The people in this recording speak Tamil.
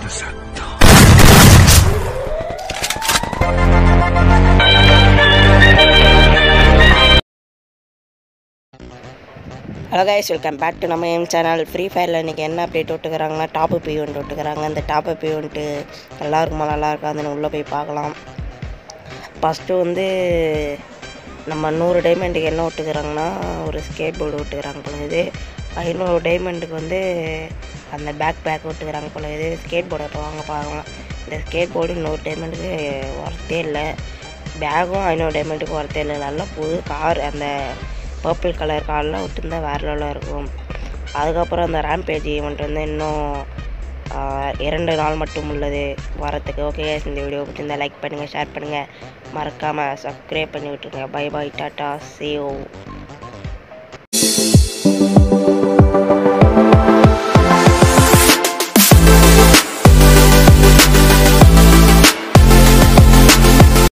சத்தம் hello guys welcome back to நம்ம எம் சேனல் ஃப்ரீ ஃபயரில் இன்றைக்கி என்ன அப்டேட் விட்டுக்கிறாங்கன்னா டாப் அப் ஈவெண்ட் விட்டுக்கிறாங்க அந்த டாப் அப் ஈவெண்ட்டு நல்லா இருக்குமா நல்லா இருக்காதுன்னு உள்ளே போய் பார்க்கலாம் ஃபஸ்ட்டு வந்து நம்ம நூறு டைமண்டுக்கு என்ன விட்டுக்கிறாங்கன்னா ஒரு ஸ்கேட் போர்டு விட்டுக்கிறாங்க போல இது ஐநூறு டைமண்டுக்கு வந்து அந்த பேக் பேக் விட்டுக்கிறாங்க போல இது ஸ்கேட் போர்டை இப்போ வாங்க பார்க்கலாம் இந்த ஸ்கேட் போர்டு நூறு டைமண்டுக்கு ஒர்த்தே இல்லை பேக்கும் ஐநூறு டைமண்டுக்கு ஒர்த்தே இல்லை நல்லா புது கார் அந்த பர்பிள் கலர் கார்லாம் விட்டுருந்தா வேறு லெவலாக இருக்கும் அதுக்கப்புறம் அந்த ரேம்பேஜ் ஈவெண்ட் வந்து இன்னும் ஆஹ், இரண்டு நாள் மட்டும் உள்ளது வரத்துக்கு ஓகே guys, இந்த வீடியோ பிடிச்சிருந்தா லைக் பண்ணுங்கள் ஷேர் பண்ணுங்கள் மறக்காமல் சப்ஸ்கிரைப் பண்ணி விட்டுருங்க பை பை டாட்டா see you